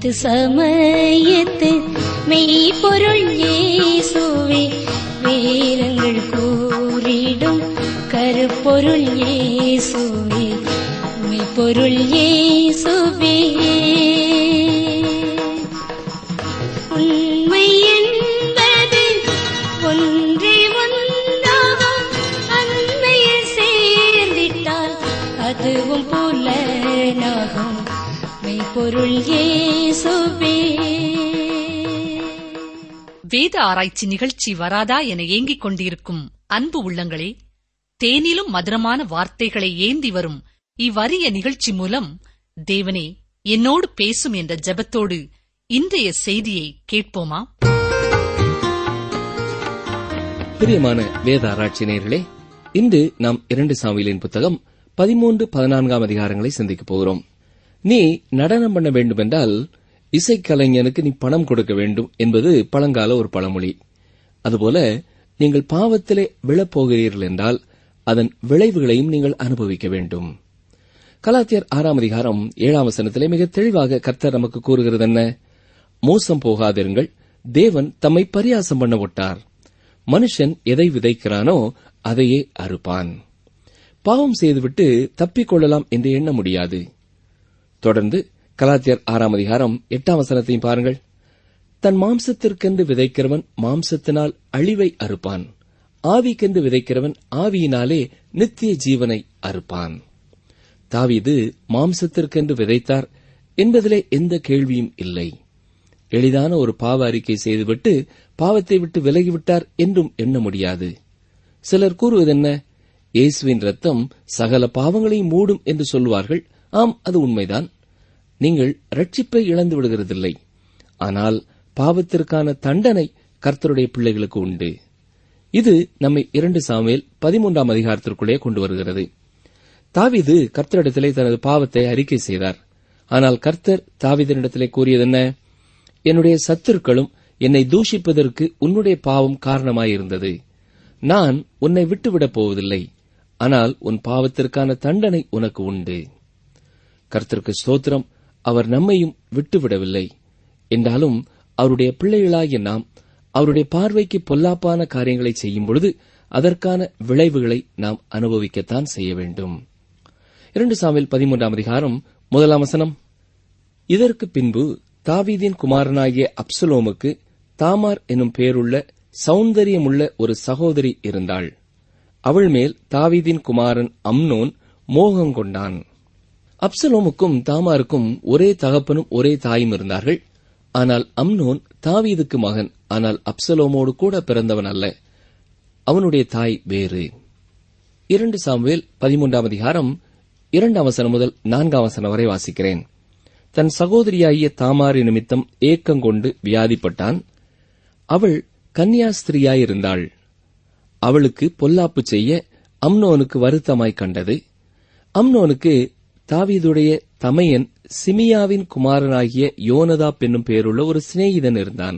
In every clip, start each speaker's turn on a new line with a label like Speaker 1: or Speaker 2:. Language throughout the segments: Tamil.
Speaker 1: ஏத்து சமயத்து மெய்ப்பொருள் இயேசுவே வேதங்கள் கூறிடும் கருப்பொருள் இயேசுவே மெய்ப்பொருள் இயேசுவே உண்மை என்பது ஒன்றே ஒன்றாகும் அண்மையில் சேர்ந்திட்டால் அதுவும் புலனாகும் மெய்ப்பொருள் இயேசுவே
Speaker 2: வேத ஆராய்ச்சி நிகழ்ச்சி வராதா என ஏங்கிக் கொண்டிருக்கும் அன்பு உள்ளங்களே தேனிலும் மதுரமான வார்த்தைகளை ஏந்தி வரும் இவ்வரிய நிகழ்ச்சி மூலம் தேவனே என்னோடு பேசும் என்ற ஜெபத்தோடு இன்றைய செய்தியை கேட்போமா
Speaker 3: பிரியமான வேத ஆராய்ச்சி நேயர்களே இன்று நாம் இரண்டு சாமியலின் புத்தகம் பதிமூன்று பதினான்காம் அதிகாரங்களை சிந்திக்கப் போகிறோம் நீ நடனம் பண்ண வேண்டுமென்றால் இசைக்கலைஞனுக்கு நீ பணம் கொடுக்க வேண்டும் என்பது பழங்கால ஒரு பழமொழி அதுபோல நீங்கள் பாவத்திலே விழப்போகிறீர்கள் என்றால் அதன் விளைவுகளையும் நீங்கள் அனுபவிக்க வேண்டும் கலாத்தியர் ஆறாம் அதிகாரம் ஏழாம் வசனத்திலே மிக தெளிவாக கர்த்தர் நமக்கு கூறுகிறது என்ன மோசம் போகாதிருங்கள் தேவன் தம்மை பரியாசம் பண்ண விட்டார் மனுஷன் எதை விதைக்கிறானோ அதையே அறுப்பான் பாவம் செய்துவிட்டு தப்பிக் கொள்ளலாம் என்று எண்ண முடியாது தொடர்ந்து கலாத்தியர் ஆறாம் அதிகாரம் எட்டாம் வசனத்தையும் பாருங்கள் தன் மாம்சத்திற்கென்று விதைக்கிறவன் மாம்சத்தினால் அழிவை அறுப்பான் ஆவிக்கென்று விதைக்கிறவன் ஆவியினாலே நித்திய ஜீவனை அறுப்பான் தாவீது மாம்சத்திற்கென்று விதைத்தார் என்பதிலே எந்த கேள்வியும் இல்லை எளிதான ஒரு பாவ அறிக்கை செய்துவிட்டு பாவத்தை விட்டு விலகிவிட்டார் என்றும் எண்ண முடியாது சிலர் கூறுவதென்ன இயேசுவின் ரத்தம் சகல பாவங்களையும் மூடும் என்று சொல்வார்கள் ஆம் அது உண்மைதான் நீங்கள் ரட்சிப்பை இழந்து விடுகிறதில்லை ஆனால் பாவத்திற்கான தண்டனை கர்த்தருடைய பிள்ளைகளுக்கு உண்டு இது நம்மை இரண்டு சாமுவேல் பதிமூன்றாம் அதிகாரத்திற்குள்ளே கொண்டு வருகிறது தாவீது கர்த்தரிடத்திலே தனது பாவத்தை அறிக்கை செய்தார் ஆனால் கர்த்தர் தாவீதனிடத்திலே கூறியதென்ன என்னுடைய சத்துருக்களும் என்னை தூஷிப்பதற்கு உன்னுடைய பாவம் காரணமாயிருந்தது நான் உன்னை விட்டுவிடப் போவதில்லை ஆனால் உன் பாவத்திற்கான தண்டனை உனக்கு உண்டு கர்த்தருக்கு ஸ்தோத்திரம் அவர் நம்மையும் விட்டுவிடவில்லை என்றாலும் அவருடைய பிள்ளைகளாகிய நாம் அவருடைய பார்வைக்கு பொல்லாப்பான காரியங்களை செய்யும் பொழுது அதற்கான விளைவுகளை நாம் அனுபவிக்கத்தான் செய்ய வேண்டும் இரண்டு சாமில் பதிமூன்றாம் அதிகாரம் முதலாம் வசனம் இதற்கு பின்பு தாவீதின் குமாரனாகிய அப்சலோமுக்கு தாமார் எனும் பேருள்ள சௌந்தரியமுள்ள ஒரு சகோதரி இருந்தாள் அவள் மேல் தாவீதின் குமாரன் அம்னோன் மோகம் கொண்டான் அப்சலோமுக்கும் தாமாருக்கும் ஒரே தகப்பனும் ஒரே தாயும் இருந்தார்கள் ஆனால் அம்னோன் தாவீதுக்கு மகன் ஆனால் அப்சலோமோடு கூட பிறந்தவன் அல்ல அவனுடைய தாய் வேறு இரண்டு சாமுவேல் பதிமூன்றாம் அதிகாரம் இரண்டாம் வசனம் முதல் நான்காம் வசனம் வரை வாசிக்கிறேன் தன் சகோதரியாகிய தாமாரி நிமித்தம் ஏக்கங்கொண்டு வியாதிப்பட்டான் அவள் கன்னியாஸ்திரியாயிருந்தாள் அவளுக்கு பொல்லாப்பு செய்ய அம்னோனுக்கு வருத்தமாய் கண்டது அம்னோனுக்கு தாவீதுடைய தமையன் சிமியாவின் குமாரனாகிய யோனதாப் என்னும் பெயருள்ள ஒரு சிநேகிதன் இருந்தான்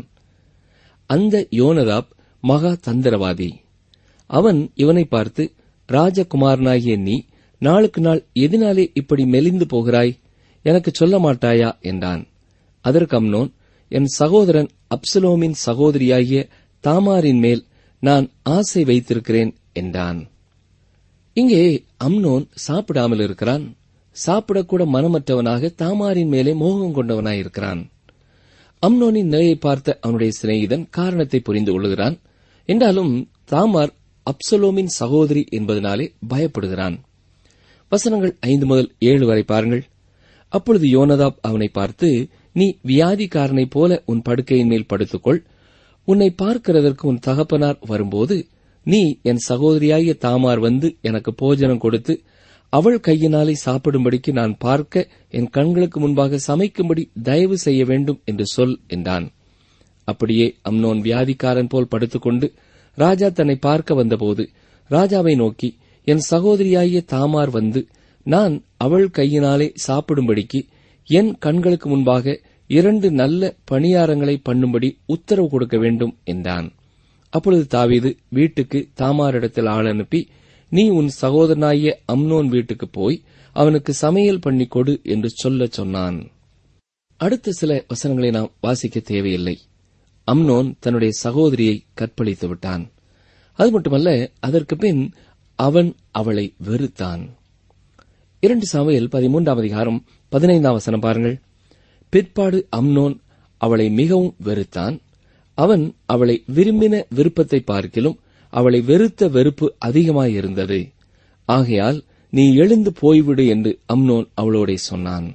Speaker 3: அந்த யோனதாப் மகா தந்திரவாதி அவன் இவனை பார்த்து ராஜகுமாரனாகிய நீ நாளுக்கு நாள் எதனாலே இப்படி மெலிந்து போகிறாய் எனக்கு சொல்ல மாட்டாயா என்றான் அதற்கு அம்னோன் என் சகோதரன் அப்சலோமின் சகோதரியாகிய தாமாரின் மேல் நான் ஆசை வைத்திருக்கிறேன் என்றான் இங்கே அம்னோன் சாப்பிடாமல் இருக்கிறான் சாப்பிடக்கூட மனமற்றவனாக தாமாரின் மேலே மோகம் கொண்டவனாயிருக்கிறான் அம்னோனின் நிலையை பார்த்த அவனுடைய சிநேகிதன் காரணத்தை புரிந்து கொள்கிறான் என்றாலும் தாமார் அப்சலோமின் சகோதரி என்பதனாலே பயப்படுகிறான் வசனங்கள் ஐந்து முதல் ஏழு வரை பாருங்கள் அப்பொழுது யோனதாப் அவனை பார்த்து நீ வியாதிக்காரனைப் போல உன் படுக்கையின் மேல் படுத்துக்கொள் உன்னை பார்க்கிறதற்கு உன் தகப்பனார் வரும்போது நீ என் சகோதரியாகிய தாமார் வந்து எனக்கு போஜனம் கொடுத்து அவள் கையினாலே சாப்பிடும்படிக்கு நான் பார்க்க என் கண்களுக்கு முன்பாக சமைக்கும்படி தயவு செய்ய வேண்டும் என்று சொல் என்றான் அப்படியே அம்னோன் வியாதிக்காரன் போல் படுத்துக்கொண்டு ராஜா தன்னை பார்க்க வந்தபோது ராஜாவை நோக்கி என் சகோதரியாகிய தாமார் வந்து நான் அவள் கையினாலே சாப்பிடும்படிக்கு என் கண்களுக்கு முன்பாக இரண்டு நல்ல பணியாரங்களை பண்ணும்படி உத்தரவு கொடுக்க வேண்டும் என்றான் அப்பொழுது தாவீது வீட்டுக்கு தாமாரிடத்தில் ஆள் அனுப்பி நீ உன் சகோதரனாகிய அம்னோன் வீட்டுக்கு போய் அவனுக்கு சமையல் பண்ணி கொடு என்று சொல்லச் சொன்னான் அடுத்த சில வசனங்களை நாம் வாசிக்க தேவையில்லை அம்னோன் தன்னுடைய சகோதரியை கற்பழித்து விட்டான் அது மட்டுமல்ல அதற்கு பின் அவன் அவளை வெறுத்தான் இரண்டு சாமுவேல் பதிமூன்றாம் அதிகாரம் பதினைந்தாம் வசனம் பாருங்கள் பிற்பாடு அம்னோன் அவளை மிகவும் வெறுத்தான் அவன் அவளை விரும்பின விருப்பத்தை பார்க்கிலும் அவளை வெறுத்த வெறுப்பு அதிகமாயிருந்தது ஆகையால் நீ எழுந்து போய்விடு என்று அம்னோன் அவளோடே சொன்னான்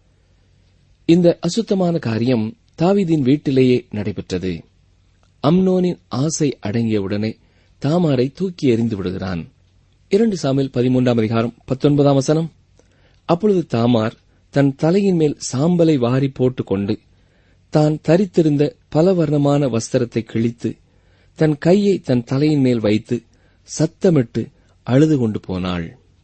Speaker 3: இந்த அசுத்தமான காரியம் தாவீதின் வீட்டிலேயே நடைபெற்றது அம்னோனின் ஆசை அடங்கியவுடனே தாமாரை தூக்கி எறிந்து விடுகிறான் இரண்டு சாமில் பதிமூன்றாம் அதிகாரம் பத்தொன்பதாம் வசனம் அப்பொழுது தாமார் தன் தலையின் மேல் சாம்பலை வாரி போட்டுக்கொண்டு தான் தரித்திருந்த பலவர்ணமான வஸ்திரத்தை கிழித்து தன் கையை தன் தலையின் மேல் வைத்து சத்தமிட்டு அழுது கொண்டு போனாள்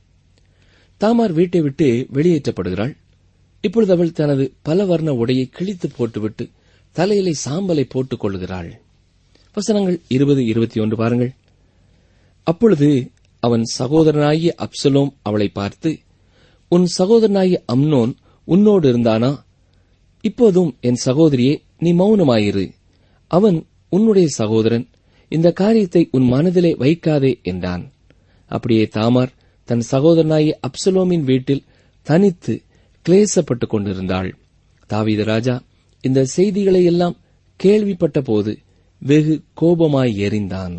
Speaker 3: தாமார் வீட்டை விட்டு வெளியேற்றப்படுகிறாள் இப்பொழுது அவள் தனது பலவர்ண உடையை கிழித்து போட்டுவிட்டு தலையிலே சாம்பலை போட்டுக் கொள்கிறாள் வசனங்கள் இருபது இருபத்தி ஒன்று பாருங்கள் அப்பொழுது அவன் சகோதரனாகிய அப்சலோம் அவளை பார்த்து உன் சகோதரனாகிய அம்னோன் உன்னோடு இருந்தானா இப்போதும் என் சகோதரியே நீ மௌனமாயிரு அவன் உன்னுடைய சகோதரன் இந்த காரியத்தை உன் மனதிலே வைக்காதே என்றான் அப்படியே தாமார் தன் சகோதரனாகிய அப்சலோமின் வீட்டில் தனித்து கிளேசப்பட்டுக் கொண்டிருந்தாள் தாவீது ராஜா இந்த செய்திகளை எல்லாம் கேள்விப்பட்ட போது வெகு கோபமாய் எறிந்தான்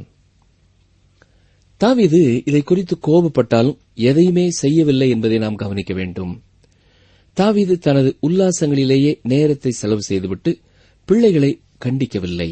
Speaker 3: தாவீது இதை குறித்து கோபப்பட்டாலும் எதையுமே செய்யவில்லை என்பதை நாம் கவனிக்க வேண்டும் தாவீது தனது உல்லாசங்களிலேயே நேரத்தை செலவு செய்துவிட்டு பிள்ளைகளை கண்டிக்கவில்லை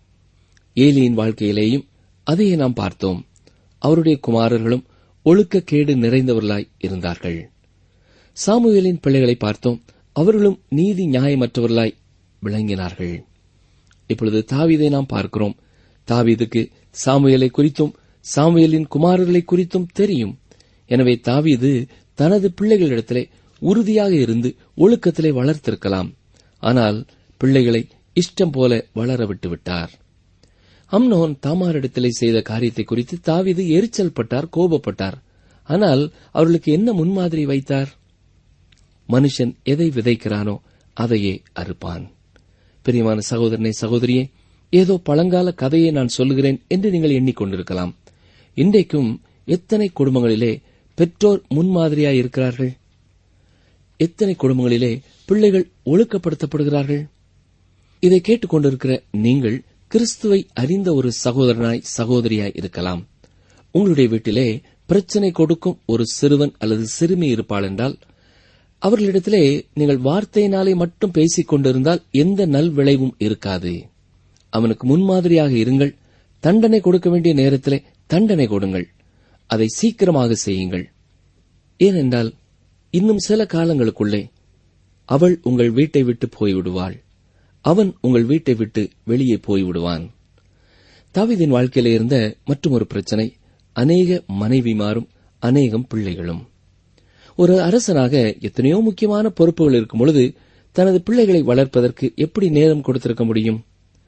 Speaker 3: ஏலியின் வாழ்க்கையிலேயும் அதையே நாம் பார்த்தோம் அவருடைய குமாரர்களும் ஒழுக்கக்கேடு நிறைந்தவர்களாய் இருந்தார்கள் சாமுவேலின் பிள்ளைகளை பார்த்தோம் அவர்களும் நீதி நியாயமற்றவர்களாய் விளங்கினார்கள் இப்பொழுது தாவீதை நாம் பார்க்கிறோம் தாவீதுக்கு சாமுவேலை குறித்தும் சாமுவேலின் குமாரர்களை குறித்தும் தெரியும் எனவே தாவீது தனது பிள்ளைகளிடத்திலே உறுதியாக இருந்து ஒழுக்கத்திலே வளர்த்திருக்கலாம் ஆனால் பிள்ளைகளை இஷ்டம் போல வளர விட்டு விட்டார் அம்னோன் தாமாரிடத்திலே செய்த காரியத்தை குறித்து தாவீது எரிச்சல் பட்டார் கோபப்பட்டார் ஆனால் அவர்களுக்கு என்ன முன்மாதிரி வைத்தார் மனுஷன் எதை விதைக்கிறானோ அதையே அறுப்பான் பிரியமான சகோதரனை சகோதரியே ஏதோ பழங்கால கதையை நான் சொல்லுகிறேன் என்று நீங்கள் எண்ணிக்கொண்டிருக்கலாம் இன்றைக்கும் எத்தனை குடும்பங்களிலே பெற்றோர் முன்மாதிரியாய் இருக்கிறார்கள் எத்தனை குடும்பங்களிலே பிள்ளைகள் ஒழுக்கப்படுத்தப்படுகிறார்கள் இதை கேட்டுக்கொண்டிருக்கிற நீங்கள் கிறிஸ்துவை அறிந்த ஒரு சகோதரனாய் சகோதரியாய் இருக்கலாம் உங்களுடைய வீட்டிலே பிரச்சனை கொடுக்கும் ஒரு சிறுவன் அல்லது சிறுமி இருப்பாள் என்றால் அவர்களிடத்திலே நீங்கள் வார்த்தையினாலே மட்டும் பேசிக் கொண்டிருந்தால் எந்த நல் விளைவும் இருக்காது அவனுக்கு முன்மாதிரியாக இருங்கள் தண்டனை கொடுக்க வேண்டிய நேரத்திலே தண்டனை கொடுங்கள் அதை சீக்கிரமாக செய்யுங்கள் ஏனென்றால் இன்னும் சில காலங்களுக்குள்ளே அவள் உங்கள் வீட்டை விட்டு போய்விடுவாள் அவன் உங்கள் வீட்டை விட்டு வெளியே போய்விடுவான் தாவீதின் வாழ்க்கையில இருந்த மற்றொரு பிரச்சனை அநேக மனைவிமாரும் அநேகம் பிள்ளைகளும் ஒரு அரசனாக எத்தனையோ முக்கியமான பொறுப்புகள் இருக்கும் பொழுது தனது பிள்ளைகளை வளர்ப்பதற்கு எப்படி நேரம் கொடுத்திருக்க முடியும்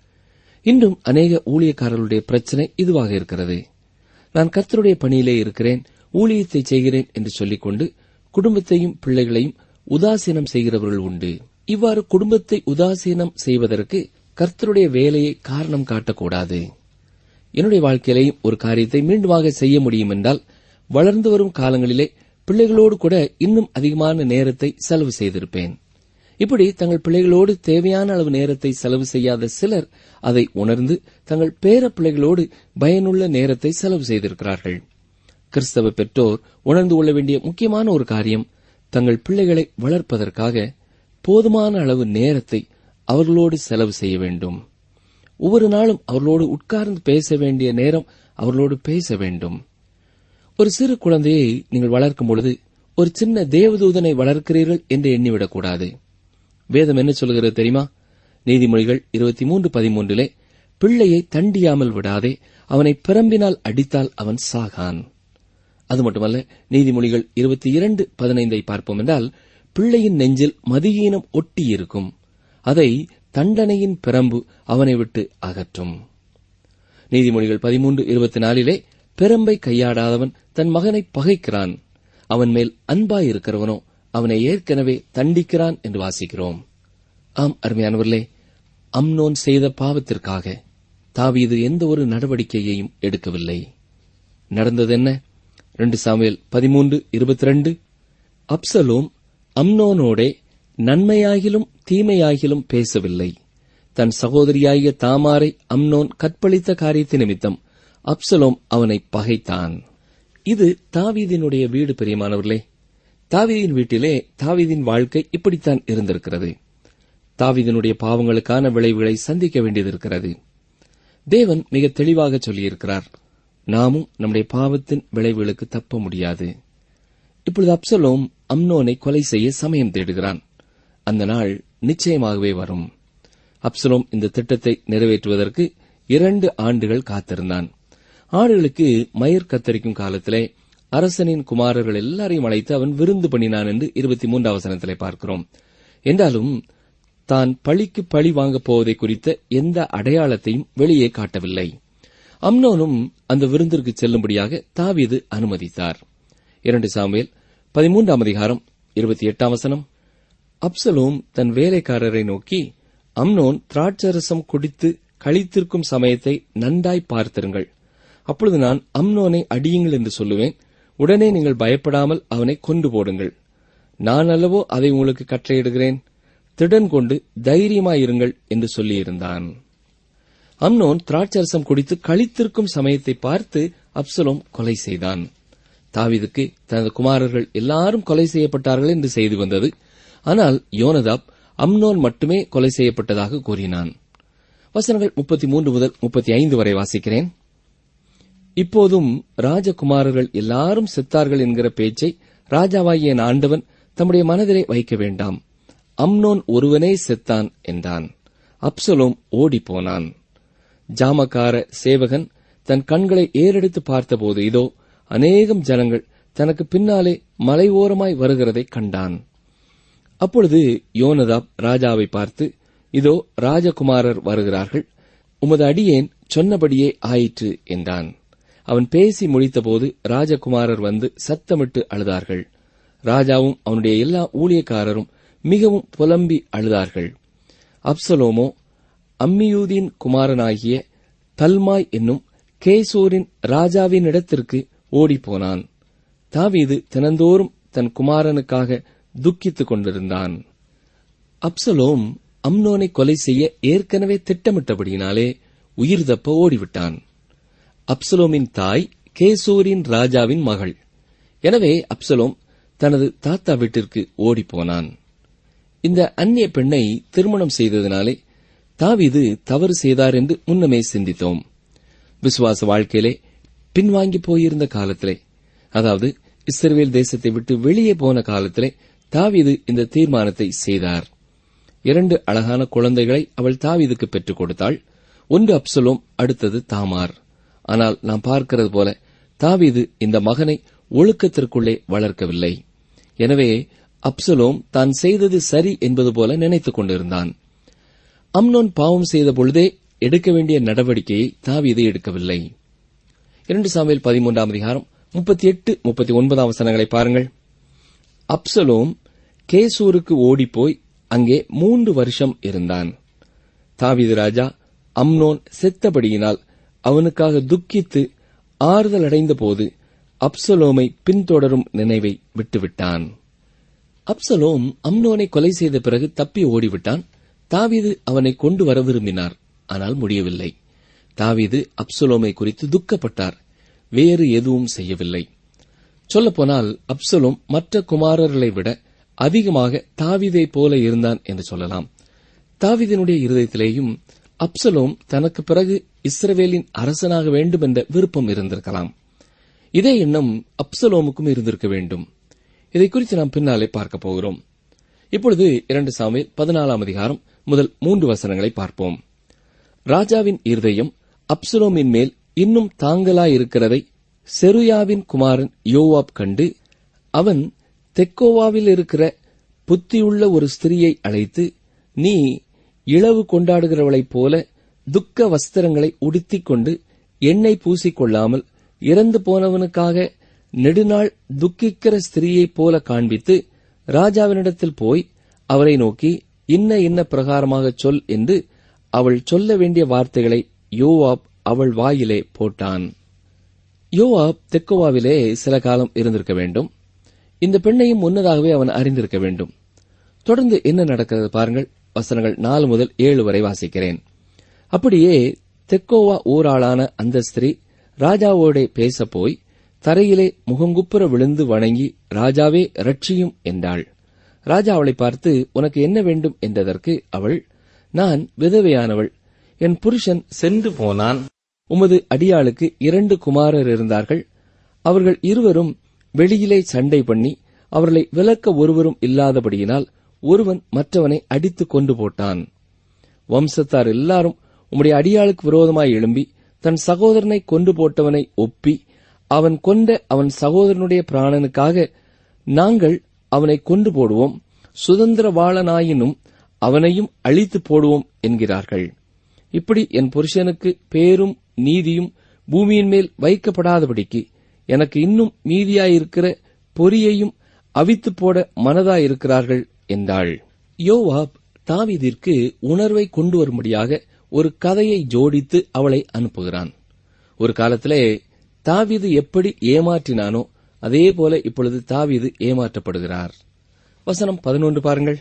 Speaker 3: இன்றும் அநேக ஊழியக்காரர்களுடைய பிரச்சனை இதுவாக இருக்கிறது நான் கர்த்தருடைய பணியிலே இருக்கிறேன் ஊழியத்தை செய்கிறேன் என்று சொல்லிக்கொண்டு குடும்பத்தையும் பிள்ளைகளையும் உதாசீனம் செய்கிறவர்கள் உண்டு இவ்வாறு குடும்பத்தை உதாசீனம் செய்வதற்கு கர்த்தருடைய வேலையை காரணம் காட்டக்கூடாது என்னுடைய வாழ்க்கையிலேயும் ஒரு காரியத்தை மீண்டுமாக செய்ய முடியும் என்றால் வளர்ந்து வரும் காலங்களிலே பிள்ளைகளோடு கூட இன்னும் அதிகமான நேரத்தை செலவு செய்திருப்பேன் இப்படி தங்கள் பிள்ளைகளோடு தேவையான அளவு நேரத்தை செலவு செய்யாத சிலர் அதை உணர்ந்து தங்கள் பேர பிள்ளைகளோடு பயனுள்ள நேரத்தை செலவு செய்திருக்கிறார்கள் கிறிஸ்தவ பெற்றோர் உணர்ந்து கொள்ள வேண்டிய முக்கியமான ஒரு காரியம் தங்கள் பிள்ளைகளை வளர்ப்பதற்காக போதுமான அளவு நேரத்தை அவர்களோடு செலவு செய்ய வேண்டும் ஒவ்வொரு நாளும் அவர்களோடு உட்கார்ந்து பேச வேண்டிய நேரம் அவர்களோடு பேச வேண்டும் ஒரு சிறு குழந்தையை நீங்கள் வளர்க்கும் பொழுது ஒரு சின்ன தேவதூதனை வளர்க்கிறீர்கள் என்று எண்ணிவிடக்கூடாது வேதம் என்ன சொல்கிறது தெரியுமா நீதிமொழிகள் இருபத்தி மூன்று பதிமூன்றிலே பிள்ளையை தண்டியாமல் விடாதே அவனை பிரம்பினால் அடித்தால் அவன் சாகான் அது மட்டுமல்ல நீதிமொழிகள் இருபத்தி இரண்டு பதினைந்தை பார்ப்போம் என்றால் பிள்ளையின் நெஞ்சில் மதியீனம் ஒட்டியிருக்கும் அதை தண்டனையின் பிரம்பு அவனை விட்டு அகற்றும் நீதிமொழிகள் பதிமூன்று இருபத்தி நாலிலே பெரம்பை கையாடாதவன் தன் மகனை பகைக்கிறான் அவன் மேல் அன்பாயிருக்கிறவனோ அவனை ஏற்கனவே தண்டிக்கிறான் என்று வாசிக்கிறோம் ஆம் அருமையானவர்களே அம்னோன் செய்த பாவத்திற்காக தாவீது எந்த ஒரு நடவடிக்கையையும் எடுக்கவில்லை நடந்தது என்ன ரெண்டு சாமுவேல் பதிமூன்று இருபத்தி ரெண்டு அப்சலோம் அம்னோனோடே நன்மையாகிலும் தீமையாகிலும் பேசவில்லை தன் சகோதரியாகிய தாமாரை அம்னோன் கற்பழித்த காரியத்தை நிமித்தம் அப்சலோம் அவனை பகைத்தான் இது தாவீதினுடைய வீடு பிரியமானவர்களே தாவீதின் வீட்டிலே தாவீதின் வாழ்க்கை இப்படித்தான் இருந்திருக்கிறது தாவீதினுடைய பாவங்களுக்கான விளைவுகளை சந்திக்க வேண்டியதிருக்கிறது தேவன் மிக தெளிவாக சொல்லியிருக்கிறார் நாமும் நம்முடைய பாவத்தின் விளைவுகளுக்கு தப்ப முடியாது இப்பொழுது அப்சலோம் அம்னோனை கொலை செய்ய சமயம் தேடுகிறான் அந்த நாள் நிச்சயமாகவே வரும் அப்சலோம் இந்த திட்டத்தை நிறைவேற்றுவதற்கு இரண்டு ஆண்டுகள் காத்திருந்தான் ஆடுகளுக்கு மயிர் கத்தரிக்கும் காலத்திலே அரசனின் குமாரர்கள் எல்லாரையும் அழைத்து அவன் விருந்து பண்ணினான் என்று இருபத்தி மூன்றாம் வசனத்திலே பார்க்கிறோம் என்றாலும் தான் பழிக்கு பழி வாங்கப் போவதை குறித்த எந்த அடையாளத்தையும் வெளியே காட்டவில்லை அம்னோனும் அந்த விருந்திற்கு செல்லும்படியாக தாவீது அனுமதித்தார் இரண்டு சாமுவேல் பதிமூன்றாம் அதிகாரம் இருபத்தி எட்டாம் வசனம் அப்சலோம் தன் வேலைக்காரரை நோக்கி அம்னோன் திராட்சரசம் குடித்து கழித்திருக்கும் சமயத்தை நன்றாய் பார்த்திருங்கள் அப்பொழுது நான் அம்னோனை அடியுங்கள் என்று சொல்லுவேன் உடனே நீங்கள் பயப்படாமல் அவனை கொண்டு போடுங்கள் நான் அல்லவோ அதை உங்களுக்கு கட்டளையிடுகிறேன் திடன் கொண்டு தைரியமாயிருங்கள் என்று சொல்லியிருந்தான் அம்னோன் திராட்சரசம் குடித்து கழித்திருக்கும் சமயத்தை பார்த்து அப்சலோம் கொலை செய்தான் தாவீதுக்கு தனது குமாரர்கள் எல்லாரும் கொலை செய்யப்பட்டார்கள் என்று செய்தி வந்தது ஆனால் யோனதாப் அம்னோன் மட்டுமே கொலை செய்யப்பட்டதாக கூறினான் வசனங்கள் முப்பத்தி மூன்று முதல் முப்பத்தி ஐந்து வரை வாசிக்கிறேன் இப்போதும் ராஜகுமாரர்கள் எல்லாரும் செத்தார்கள் என்கிற பேச்சை ராஜாவாகிய என் ஆண்டவன் தம்முடைய மனதிலே வைக்க வேண்டாம் அம்னோன் ஒருவனே செத்தான் என்றான் அப்சலோம் ஓடிப்போனான் ஜாமக்கார சேவகன் தன் கண்களை ஏறெடுத்து பார்த்தபோது இதோ அநேகம் ஜனங்கள் தனக்கு பின்னாலே மலை ஓரமாய் வருகிறதை கண்டான் அப்பொழுது யோனதாப் ராஜாவை பார்த்து இதோ ராஜகுமாரர் வருகிறார்கள் உமது அடியேன் சொன்னபடியே ஆயிற்று என்றான் அவன் பேசி முடித்தபோது ராஜகுமாரர் வந்து சத்தமிட்டு அழுதார்கள் ராஜாவும் அவனுடைய எல்லா ஊழியக்காரரும் மிகவும் புலம்பி அழுதார்கள் அப்சலோமோ அம்மியூதின் குமாரனாகிய தல்மாய் என்னும் கேசூரின் ராஜாவின் இடத்திற்கு ஓடிப்போனான் தாவீது தினந்தோறும் தன் குமாரனுக்காக துக்கித்துக் கொண்டிருந்தான் அப்சலோம் அம்னோனை கொலை செய்ய ஏற்கனவே திட்டமிட்டபடியினாலே உயிர் தப்ப ஓடிவிட்டான் அப்சலோமின் தாய் கேசூரின் ராஜாவின் மகள் எனவே அப்சலோம் தனது தாத்தா வீட்டிற்கு ஓடிப்போனான் இந்த அந்நிய பெண்ணை திருமணம் செய்ததினாலே தாவீது தவறு செய்தார் என்று முன்னமே சிந்தித்தோம் விசுவாச வாழ்க்கையிலே பின்வாங்கி போயிருந்த காலத்திலே அதாவது இஸ்ரவேல் தேசத்தை விட்டு வெளியே போன காலத்திலே தாவீது இந்த தீர்மானத்தை செய்தார் இரண்டு அழகான குழந்தைகளை அவள் தாவீதுக்கு பெற்றுக் கொடுத்தாள் ஒன்று அப்சலோம் அடுத்தது தாமார் ஆனால் நாம் பார்க்கிறது போல தாவீது இந்த மகனை ஒழுக்கத்திற்குள்ளே வளர்க்கவில்லை எனவே அப்சலோம் தான் செய்தது சரி என்பது போல நினைத்துக் கொண்டிருந்தான் அம்னோன் பாவம் செய்த பொழுதே எடுக்க வேண்டிய நடவடிக்கையை தாவீது எடுக்கவில்லை இரண்டு சாமியில் பதிமூன்றாம் அதிகாரம் முப்பத்தி எட்டு முப்பத்தி ஒன்பதாம் வசனங்களை பாருங்கள் அப்சலோம் கேசூருக்கு ஓடிப்போய் அங்கே மூன்று வருஷம் இருந்தான் தாவீது ராஜா அம்னோன் செத்தபடியினால் அவனுக்காக துக்கித்து ஆறுதல் அடைந்தபோது அப்சலோமை பின்தொடரும் நினைவை விட்டுவிட்டான் அப்சலோம் அம்னோனை கொலை செய்த பிறகு தப்பி ஓடிவிட்டான் தாவீது அவனை கொண்டு வர விரும்பினார் ஆனால் முடியவில்லை தாவீது அப்சலோமை குறித்து துக்கப்பட்டார் வேறு எதுவும் செய்யவில்லை சொல்லப்போனால் அப்சலோம் மற்ற குமாரர்களை விட அதிகமாக தாவீதை போல இருந்தான் என்று சொல்லலாம் தாவீதினுடைய இருதயத்திலேயும் அப்சலோம் தனக்கு பிறகு இஸ்ரவேலின் அரசனாக வேண்டும் என்ற விருப்பம் இருந்திருக்கலாம் இதே எண்ணம் அப்சலோமுக்கும் இருந்திருக்க வேண்டும் இதை குறித்து நாம் பின்னாலே பார்க்க போகிறோம் இப்பொழுது இரண்டு சாமியில் பதினாலாம் அதிகாரம் முதல் மூன்று வசனங்களை பார்ப்போம் ராஜாவின் இருதயம் அப்சலோமின் மேல் இன்னும் தாங்கலாயிருக்கிறதை செருயாவின் குமாரன் யோவாப் கண்டு அவன் தெக்கோவாவில் இருக்கிற புத்தியுள்ள ஒரு ஸ்திரியை அழைத்து நீ இளவு கொண்டாடுகிறவளைப் போல துக்க வஸ்திரங்களை உடுத்திக் கொண்டு எண்ணெய் பூசிக்கொள்ளாமல் இறந்து போனவனுக்காக நெடுநாள் துக்கிக்கிற ஸ்திரியைப் போல காண்பித்து ராஜாவினிடத்தில் போய் அவரை நோக்கி இன்ன இன்ன பிரகாரமாக சொல் என்று அவள் சொல்ல வேண்டிய வார்த்தைகளை யோவாப் அவள் வாயிலே போட்டான் யோவாப் தெக்கோவாவிலே சில காலம் இருந்திருக்க வேண்டும் இந்த பெண்ணையும் முன்னதாகவே அவன் அறிந்திருக்க வேண்டும் தொடர்ந்து என்ன நடக்கிறது பாருங்கள் வசனங்கள் நாலு முதல் ஏழு வரை வாசிக்கிறேன் அப்படியே தெக்கோவா ஊராளான அந்த ஸ்திரீ ராஜாவோடே பேசப் போய் தரையிலே முகங்குப்புற விழுந்து வணங்கி ராஜாவே ரட்சியும் என்றாள் ராஜா அவளை பார்த்து உனக்கு என்ன வேண்டும் என்றதற்கு அவள் நான் விதவையானவள் என் புருஷன் சென்று போனான் உமது அடியாளுக்கு இரண்டு குமாரர் இருந்தார்கள் அவர்கள் இருவரும் வெளியிலே சண்டை பண்ணி அவர்களை விலக்க ஒருவரும் இல்லாதபடியினால் ஒருவன் மற்றவனை அடித்துக் கொண்டு போட்டான் வம்சத்தார் எல்லாரும் உம்முடைய அடியாளுக்கு விரோதமாய் எழும்பி தன் சகோதரனை கொண்டு போட்டவனை ஒப்பி அவன் கொண்ட அவன் சகோதரனுடைய பிராணனுக்காக நாங்கள் அவனை கொண்டு போடுவோம் சுதந்திரவாளனாயினும் அவனையும் அழித்து போடுவோம் என்கிறார்கள் இப்படி என் புருஷனுக்கு பேரும் நீதியும் பூமியின் மேல் வைக்கப்படாதபடிக்கு எனக்கு இன்னும் மீதியாயிருக்கிற பொறியையும் அவித்து போட மனதாயிருக்கிறார்கள் என்றாள் யோவாப் தாவீதிற்கு உணர்வை கொண்டு வரும்படியாக ஒரு கதையை ஜோடித்து அவளை அனுப்புகிறான் ஒரு காலத்திலே தாவீது எப்படி ஏமாற்றினானோ அதே போல இப்பொழுது தாவீது ஏமாற்றப்படுகிறார் வசனம் பதினொன்று பாருங்கள்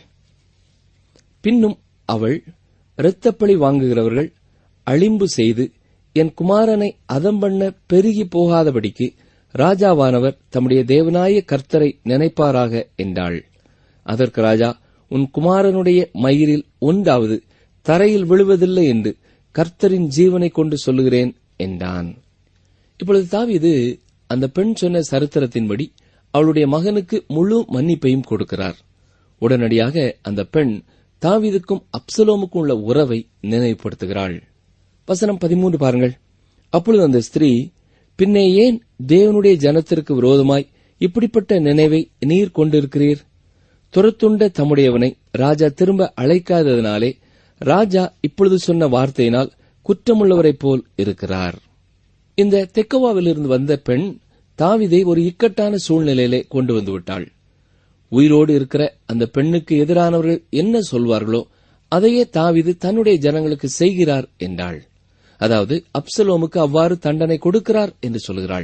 Speaker 3: பின்னும் அவள் இரத்தப்பழி வாங்குகிறவர்கள் அழிம்பு செய்து என் குமாரனை அதம் பண்ண பெருகி போகாதபடிக்கு ராஜாவானவர் தம்முடைய தேவனாய கர்த்தரை நினைப்பாராக என்றாள் அதற்கு ராஜா உன் குமாரனுடைய மயிரில் ஒன்றாவது தரையில் விழுவதில்லை என்று கர்த்தரின் ஜீவனை கொண்டு சொல்லுகிறேன் என்றான் இப்பொழுது தாவீது அந்த பெண் சொன்ன சரித்திரத்தின்படி அவளுடைய மகனுக்கு முழு மன்னிப்பையும் கொடுக்கிறார் உடனடியாக அந்த பெண் தாவீதுக்கும் அப்சலோமுக்கும் உள்ள உறவை நினைவுபடுத்துகிறாள் வசனம் பதிமூன்று பாருங்கள் அப்பொழுது அந்த ஸ்திரீ பின்னே ஏன் தேவனுடைய ஜனத்திற்கு விரோதமாய் இப்படிப்பட்ட நினைவை நீர் கொண்டிருக்கிறீர் துரத்துண்ட தம்முடையவனை ராஜா திரும்ப அழைக்காததினாலே ராஜா இப்பொழுது சொன்ன வார்த்தையினால் குற்றமுள்ளவரைப் போல் இருக்கிறார் இந்த தெக்கவாவிலிருந்து வந்த பெண் தாவிதை ஒரு இக்கட்டான சூழ்நிலையிலே கொண்டு வந்து விட்டாள் உயிரோடு இருக்கிற அந்த பெண்ணுக்கு எதிரானவர்கள் என்ன சொல்வார்களோ அதையே தாவிது தன்னுடைய ஜனங்களுக்கு செய்கிறார் என்றாள் அதாவது அப்சலோமுக்கு அவ்வாறு தண்டனை கொடுக்கிறார் என்று சொல்கிறாள்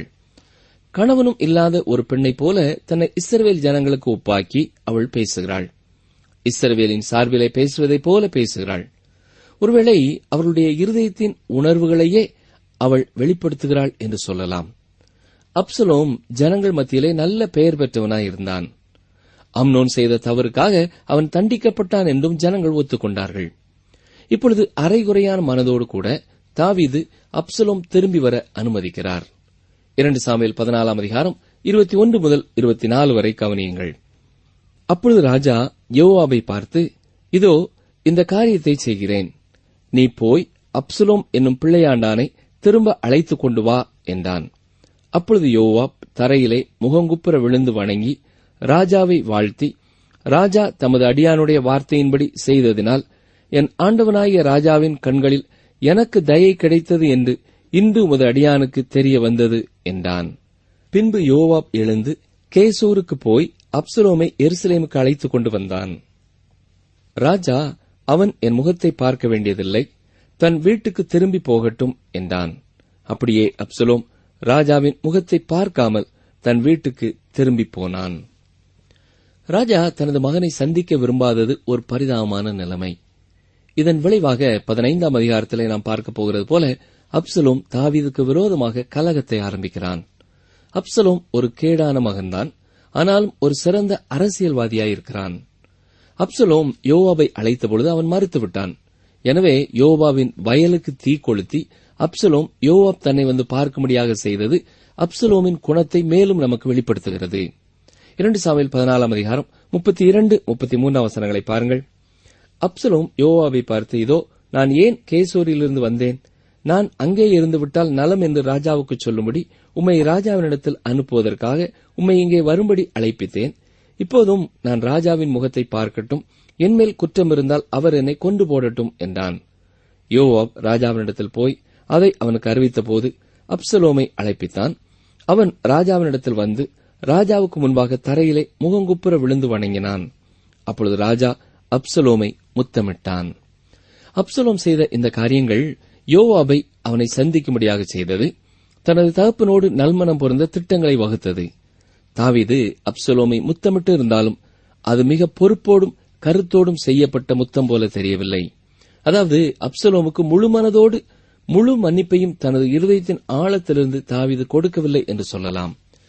Speaker 3: கணவனும் இல்லாத ஒரு பெண்ணைப் போல தன்னை இஸ்ரவேல் ஜனங்களுக்கு ஒப்பாக்கி அவள் பேசுகிறாள் இஸ்ரவேலின் சார்பிலே பேசுவதைப் போல பேசுகிறாள் ஒருவேளை அவர்களுடைய இருதயத்தின் உணர்வுகளையே அவள் வெளிப்படுத்துகிறாள் என்று சொல்லலாம் அப்சலோம் ஜனங்கள் மத்தியிலே நல்ல பெயர் பெற்றவனாயிருந்தான் அம்னோன் செய்த தவறுக்காக அவன் தண்டிக்கப்பட்டான் என்றும் ஜனங்கள் ஒத்துக்கொண்டார்கள் இப்பொழுது அரைகுறையான மனதோடு கூட தாவீது அப்சலோம் திரும்பி வர அனுமதிக்கிறார் இரண்டு சாமியில் பதினாலாம் அதிகாரம் இருபத்தி ஒன்று முதல் இருபத்தி நாலு வரை கவனியுங்கள் அப்பொழுது ராஜா யோவாபை பார்த்து இதோ இந்த காரியத்தை செய்கிறேன் நீ போய் அப்சுலோம் என்னும் பிள்ளையாண்டானை திரும்ப அழைத்துக் கொண்டு வா என்றான் அப்பொழுது யோவாப் தரையிலே முகங்குப்புற விழுந்து வணங்கி ராஜாவை வாழ்த்தி ராஜா தமது அடியானுடைய வார்த்தையின்படி செய்ததினால் என் ஆண்டவனாகிய ராஜாவின் கண்களில் எனக்கு தயை கிடைத்தது என்று இன்று உமது அடியானுக்கு தெரிய வந்தது என்றான் பின்பு யோவாப் எழுந்து கேசூருக்கு போய் அப்சலோமை எருசலேமுக்கு அழைத்துக் கொண்டு வந்தான் ராஜா அவன் என் முகத்தை பார்க்க வேண்டியதில்லை தன் வீட்டுக்கு திரும்பி போகட்டும் என்றான் அப்படியே அப்சலோம் ராஜாவின் முகத்தை பார்க்காமல் தன் வீட்டுக்கு திரும்பி போனான் ராஜா தனது மகனை சந்திக்க விரும்பாதது ஒரு பரிதாபமான நிலைமை இதன் விளைவாக பதினைந்தாம் அதிகாரத்திலே நாம் பார்க்க போகிறது போல அப்சலோம் தாவீதுக்கு விரோதமாக கலகத்தை ஆரம்பிக்கிறான் அப்சலோம் ஒரு கேடான மகன்தான் ஆனாலும் ஒரு சிறந்த அரசியல்வாதியாயிருக்கிறான் அப்சலோம் யோவாபை அழைத்தபொழுது அவன் மறுத்துவிட்டான் எனவே யோவாவின் வயலுக்கு தீ கொளுத்தி அப்சலோம் யோவாப் தன்னை வந்து பார்க்கும்படியாக செய்தது அப்சலோமின் குணத்தை மேலும் நமக்கு வெளிப்படுத்துகிறது இரண்டு சாமியில் பதினாலாம் அதிகாரம் முப்பத்தி இரண்டு முப்பத்தி மூன்றாம் வசனங்களை பாருங்கள் அப்சலோம் யோவாவை பார்த்து இதோ நான் ஏன் கேசோரிலிருந்து வந்தேன் நான் அங்கே இருந்து விட்டால் நலம் என்று ராஜாவுக்கு சொல்லும்படி உம்மை ராஜாவினிடத்தில் அனுப்புவதற்காக உம்மை இங்கே வரும்படி அழைப்பித்தேன் இப்போதும் நான் ராஜாவின் முகத்தை பார்க்கட்டும் என்மேல் குற்றம் இருந்தால் அவர் என்னை கொண்டு போடட்டும் என்றான் யோவாப் ராஜாவினிடத்தில் போய் அதை அவனுக்கு அறிவித்தபோது அப்சலோமை அழைப்பித்தான் அவன் ராஜாவினிடத்தில் வந்து ராஜாவுக்கு முன்பாக தரையிலே முகங்குப்புற விழுந்து வணங்கினான் அப்பொழுது ராஜா அப்சலோமை முத்தமிட்டான் அப்சலோம் செய்த இந்த காரியங்கள் யோவாபை அவனை சந்திக்கும்படியாக செய்தது தனது தகப்பனோடு நல்மனம் பொருந்த திட்டங்களை வகுத்தது தாவீது அப்சலோமை முத்தமிட்டு இருந்தாலும் அது மிக பொறுப்போடும் கருத்தோடும் செய்யப்பட்ட முத்தம் போல தெரியவில்லை அதாவது அப்சலோமுக்கு முழு மனதோடு முழு மன்னிப்பையும் தனது இருதயத்தின் ஆழத்திலிருந்து தாவீது கொடுக்கவில்லை என்று சொல்லலாம்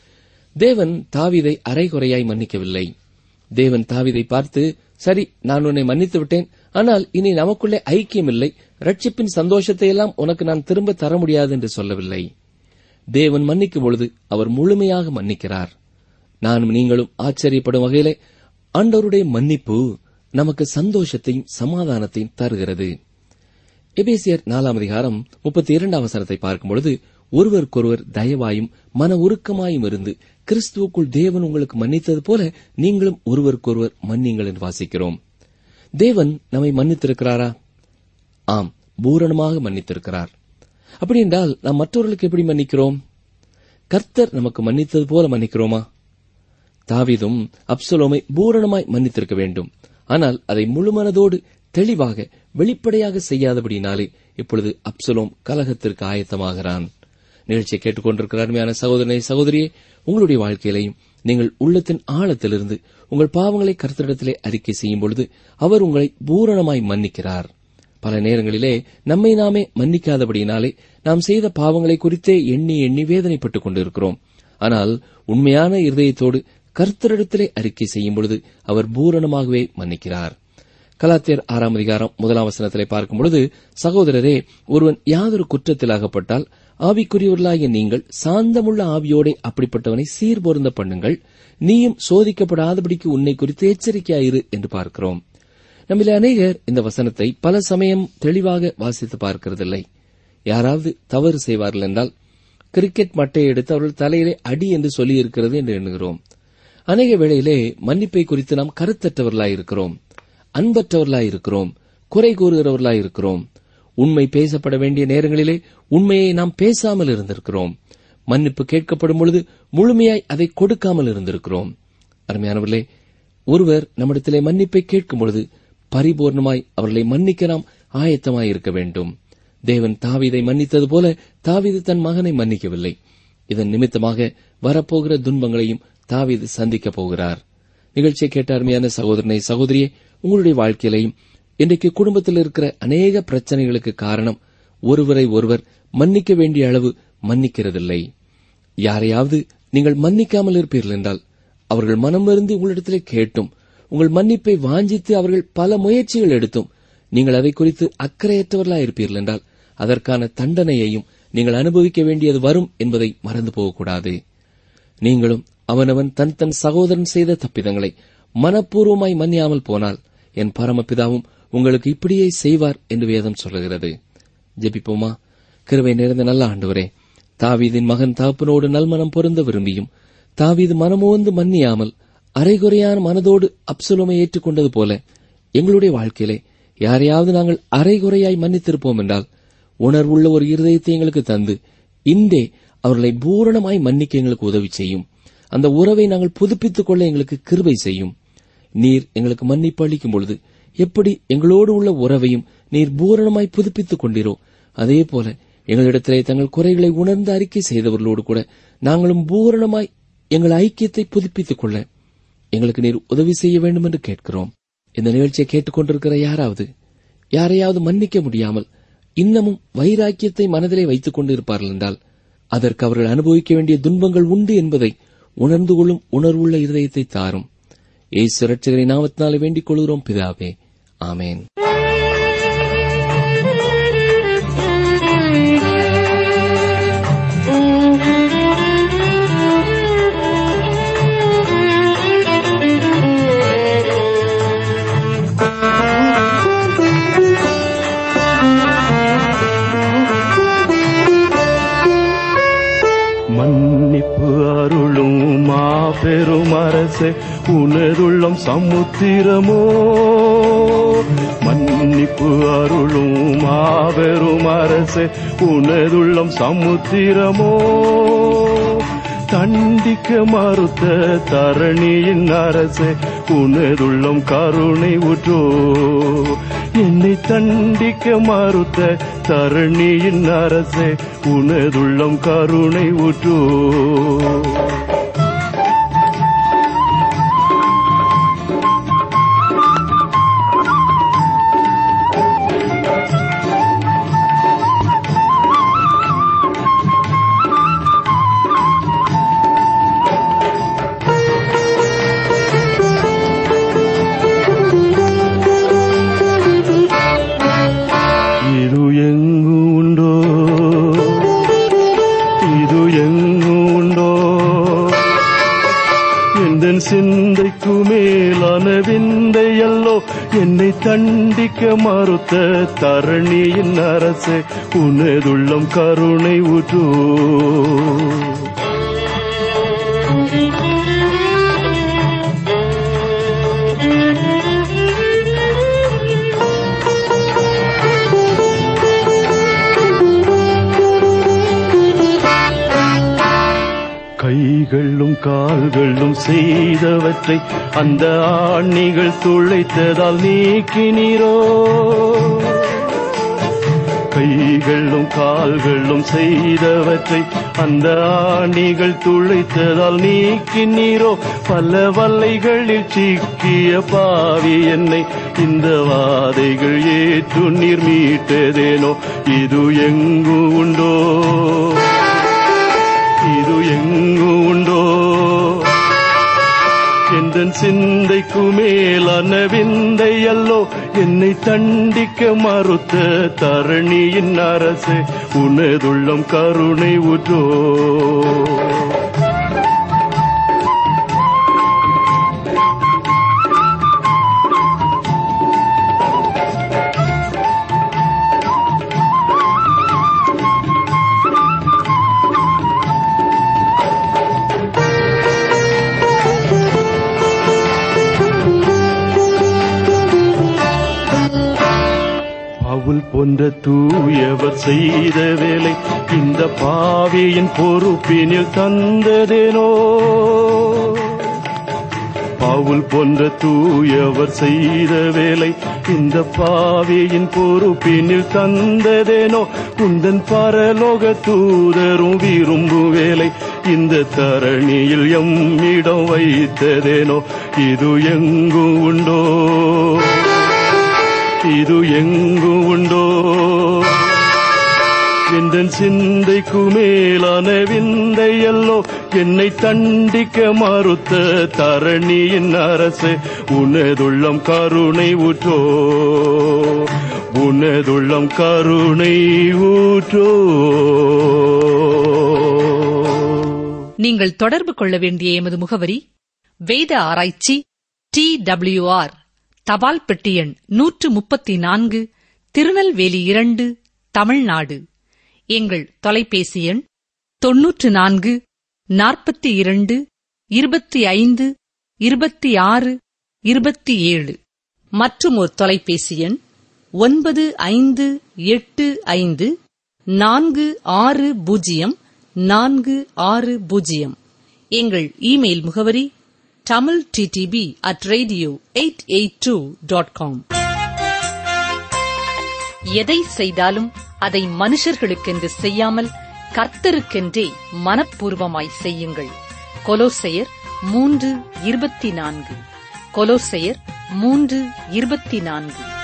Speaker 3: தேவன் தாவீதை அரைகுறையாய் மன்னிக்கவில்லை தேவன் தாவீதை பார்த்து சரி நான் உன்னை மன்னித்து விட்டேன் ஆனால் இனி நமக்குள்ளே ஐக்கியமில்லை ரட்சிப்பின் சந்தோஷத்தை எல்லாம் உனக்கு நான் திரும்ப தர முடியாது என்று சொல்லவில்லை தேவன் மன்னிக்கும் பொழுது அவர் முழுமையாக மன்னிக்கிறார் நானும் நீங்களும் ஆச்சரியப்படும் வகையிலே ஆண்டவருடைய மன்னிப்பு நமக்கு சந்தோஷத்தையும் சமாதானத்தையும் தருகிறது எபேசியர் நாலாம் அதிகாரம் முப்பத்தி இரண்டாம் வசனத்தை பார்க்கும்பொழுது ஒருவருக்கொருவர் தயவாயும் மன உருக்கமாயும் இருந்து கிறிஸ்துவுக்குள் தேவன் உங்களுக்கு மன்னித்தது போல நீங்களும் ஒருவருக்கொருவர் மன்னிங்கள் என்று வாசிக்கிறோம் தேவன் நம்மை மன்னித்திருக்கிறாரா ஆம் பூரணமாக மன்னித்திருக்கிறார் அப்படி என்றால் நாம் மற்றவர்களுக்கு எப்படி மன்னிக்கிறோம் கர்த்தர் நமக்கு மன்னித்தது போல மன்னிக்கிறோமா தாவீதும் அப்சலோமை பூரணமாய் மன்னித்திருக்க வேண்டும் ஆனால் அதை முழுமனதோடு தெளிவாக வெளிப்படையாக செய்யாதபடினாலே இப்பொழுது அப்சலோம் கலகத்திற்கு ஆயத்தமாகிறான் நிகழ்ச்சியை கேட்டுக்கொண்டிருக்கிற அருமையான சகோதரனை சகோதரியே உங்களுடைய வாழ்க்கையிலையும் நீங்கள் உள்ளத்தின் ஆழத்திலிருந்து உங்கள் பாவங்களை கர்த்தரிடத்திலே அறிக்கை செய்யும் பொழுது அவர் உங்களை பூரணமாய் மன்னிக்கிறார் பல நேரங்களிலே நம்மை நாமே மன்னிக்காதபடியினாலே நாம் செய்த பாவங்களை குறித்தே எண்ணி எண்ணி வேதனைப்பட்டுக் கொண்டிருக்கிறோம் ஆனால் உண்மையான இருதயத்தோடு கர்த்தரிடத்திலே அறிக்கை செய்யும் பொழுது அவர் பூரணமாகவே மன்னிக்கிறார் கலாத்தியர் ஆறாம் அதிகாரம் முதலாம் வசனத்திலே பார்க்கும் பொழுது சகோதரரே ஒருவன் யாதொரு குற்றத்தில் அகப்பட்டால் ஆவிக்குரியவர்களாகிய நீங்கள் சாந்தமுள்ள ஆவியோடே அப்படிப்பட்டவனை சீர்பொருந்த பண்ணுங்கள் நீயும் சோதிக்கப்படாதபடிக்கு உன்னை குறித்து எச்சரிக்கையாயிரு என்று பார்க்கிறோம் நம்மில் அநேகர் இந்த வசனத்தை பல சமயம் தெளிவாக வாசித்து பார்க்கிறதில்லை யாராவது தவறு செய்வார்கள் என்றால் கிரிக்கெட் மட்டையை எடுத்து அவர்கள் தலையிலே அடி என்று சொல்லியிருக்கிறது என்று எண்ணுகிறோம் அநேக வேளையிலே மன்னிப்பை குறித்து நாம் கருத்தற்றவர்களாய் இருக்கிறோம் அன்பற்றவர்களாய் இருக்கிறோம் குறை கூறுகிறவர்களாய் இருக்கிறோம் உண்மை பேசப்பட வேண்டிய நேரங்களிலே உண்மையை நாம் பேசாமல் இருந்திருக்கிறோம் மன்னிப்பு கேட்கப்படும் பொழுது முழுமையாய் அதை கொடுக்காமல் இருந்திருக்கிறோம் அருமையானவர்களே ஒருவர் நம்மிடத்திலே மன்னிப்பை கேட்கும் பொழுது பரிபூர்ணமாய் அவர்களை மன்னிக்க நாம் ஆயத்தமாய் இருக்க வேண்டும் தேவன் தாவீதை மன்னித்தது போல தாவீது தன் மகனை மன்னிக்கவில்லை இதன் நிமித்தமாக வரப்போகிற துன்பங்களையும் தாவீது சந்திக்கப் போகிறார் நிகழ்ச்சியை கேட்ட அருமையான சகோதரனை சகோதரியே உங்களுடைய வாழ்க்கையிலையும் இன்றைக்கு குடும்பத்தில் இருக்கிற அநேக பிரச்சனைகளுக்கு காரணம் ஒருவரை ஒருவர் மன்னிக்க வேண்டிய அளவு மன்னிக்கிறதில்லை யாரையாவது நீங்கள் மன்னிக்காமல் இருப்பீர்கள் என்றால் அவர்கள் மனம் வருந்தி உங்களிடத்திலே கேட்டும் உங்கள் மன்னிப்பை வாஞ்சித்து அவர்கள் பல முயற்சிகள் எடுத்தும் நீங்கள் அதை குறித்து அக்கறையற்றவர்களாய் இருப்பீர்கள் என்றால் அதற்கான தண்டனையையும் நீங்கள் அனுபவிக்க வேண்டியது வரும் என்பதை மறந்து போகக்கூடாது நீங்களும் அவனவன் தன் தன் சகோதரன் செய்த தப்பிதங்களை மனப்பூர்வமாய் மன்னியாமல் போனால் என் பரமபிதாவும் உங்களுக்கு இப்படியே செய்வார் என்று வேதம் சொல்லுகிறது ஜெபிப்போமா கிருவை நிறைந்த நல்ல ஆண்டவரே தாவீதின் மகன் தகப்பனோடு நல்மனம் பொருந்த விரும்பியும் தாவீது மனமோந்து மன்னியாமல் அரைகுறையான மனதோடு அப்சலோமை ஏற்றுக்கொண்டது போல எங்களுடைய வாழ்க்கையிலே யாரையாவது நாங்கள் அரைகுறையாய் மன்னித்திருப்போம் என்றால் உணர்வுள்ள ஒரு இருதயத்தை எங்களுக்கு தந்து இன்றே அவர்களை பூரணமாய் மன்னிக்க எங்களுக்கு உதவி செய்யும் அந்த உறவை நாங்கள் புதுப்பித்துக் கொள்ள எங்களுக்கு கிருபை செய்யும் நீர் எங்களுக்கு மன்னிப்பு அளிக்கும் பொழுது எப்படி எங்களோடு உள்ள உறவையும் நீர் பூரணமாய் புதுப்பித்துக் கொண்டீரோ அதே போல எங்களிடத்திலே தங்கள் குறைகளை உணர்ந்து அறிக்கை செய்தவர்களோடு கூட நாங்களும் பூரணமாய் எங்கள் ஐக்கியத்தை புதுப்பித்துக் கொள்ள எங்களுக்கு நீர் உதவி செய்ய வேண்டும் என்று கேட்கிறோம் இந்த நிகழ்ச்சியை கேட்டுக்கொண்டிருக்கிற யாராவது யாரையாவது மன்னிக்க முடியாமல் இன்னமும் வைராக்கியத்தை மனதிலே வைத்துக் கொண்டு இருப்பார்கள் என்றால் அதற்கு அவர்கள் அனுபவிக்க வேண்டிய துன்பங்கள் உண்டு என்பதை உணர்ந்து கொள்ளும் உணர்வுள்ள இருதயத்தை தாரும் ஏசு ரட்சகரை நாமத்தினாலே வேண்டிக் கொள்கிறோம் பிதாவே ஆமேன்
Speaker 4: மன்னிப்பு அருளும் மாபெரும் அரசே உனதுள்ளம் சமுத்திரமோ மன்னிப்பு அருளும் மாபெரும் அரசே உனதுள்ளம் சமுத்திரமோ தண்டிக்க மறுத்த தரணியின் அரசே உனதுள்ளம் கருணை ஊற்றோ என்னை தண்டிக்க மறுத்த தரணியின் அரசே உனதுள்ளம் கருணை ஊற்றோ இது எங்கு உண்டோ இது எங்கு உண்டோ எந்த சிந்தைக்கு மேலான விந்தையல்லோ என்னை தண்டிக்க மறுத்த தரணியின் அரசே உனதுள்ளம் கருணை ஊற்றோ கைகளும் கால்களும் செய்தவற்றை அந்த ஆணிகள் துளைத்ததால் நீக்கினீரோ கைகளும் கால்களும் செய்தவற்றை அந்த ஆணிகள் துளைத்ததால் நீக்கினீரோ பல வல்லைகளில் சிக்கிய பாவி என்னை இந்த வாதைகள் ஏற்று நீர் மீட்டதேனோ இது எங்கு உண்டோ இது எங்கு உண்டோ எந்த சிந்தைக்கு மேலான விந்தை அல்லோ என்னை தண்டிக்க மறுத்த தரணியின் அரசே உனதுள்ளம் கருணை ஊற்றோ பவுல் போன்ற தூயவர் செய்த வேலை இந்த பாவியின் பொறுப்பினில் தந்ததேனோ பவுல் போன்ற தூயவர் செய்த வேலை இந்த பாவியின் பொறுப்பினில் தந்ததேனோ குந்தன் பரலோக தூதரும் விரும்பும் வேலை இந்த தரணியில் எம்மிடம் வைத்ததேனோ இது எங்கு உண்டோ இது எங்கு உண்டோ எந்த சிந்தைக்கு மேலான விந்தை அல்லோ என்னை தண்டிக்க மறுத்த தரணியின் அரசே உனதுள்ளம் கருணை ஊற்றோ உனதுள்ளம் கருணை ஊற்றோ
Speaker 2: நீங்கள் தொடர்பு கொள்ள வேண்டிய எமது முகவரி வேத ஆராய்ச்சி டி ஆர் தபால் பெட்டி எண் நூற்று முப்பத்தி நான்கு திருநெல்வேலி இரண்டு தமிழ்நாடு எங்கள் தொலைபேசி எண் தொன்னூற்று நான்கு நாற்பத்தி இரண்டு இருபத்தி ஐந்து இருபத்தி ஆறு இருபத்தி ஏழு மற்றும் ஒரு தொலைபேசி எண் ஒன்பது ஐந்து எட்டு ஐந்து நான்கு ஆறு பூஜ்ஜியம் நான்கு ஆறு பூஜ்ஜியம் எங்கள் இமெயில் முகவரி Tamil DTP at radio eight eight two dot com எதை செய்தாலும் அதை மனுஷர்களுக்கென்று செய்யாமல் கர்த்தருக்கென்றே மனப்பூர்வமாய் செய்யுங்கள் கொலோசெயர் மூன்று இருபத்தி நான்கு கொலோசெயர் மூன்று இருபத்தி நான்கு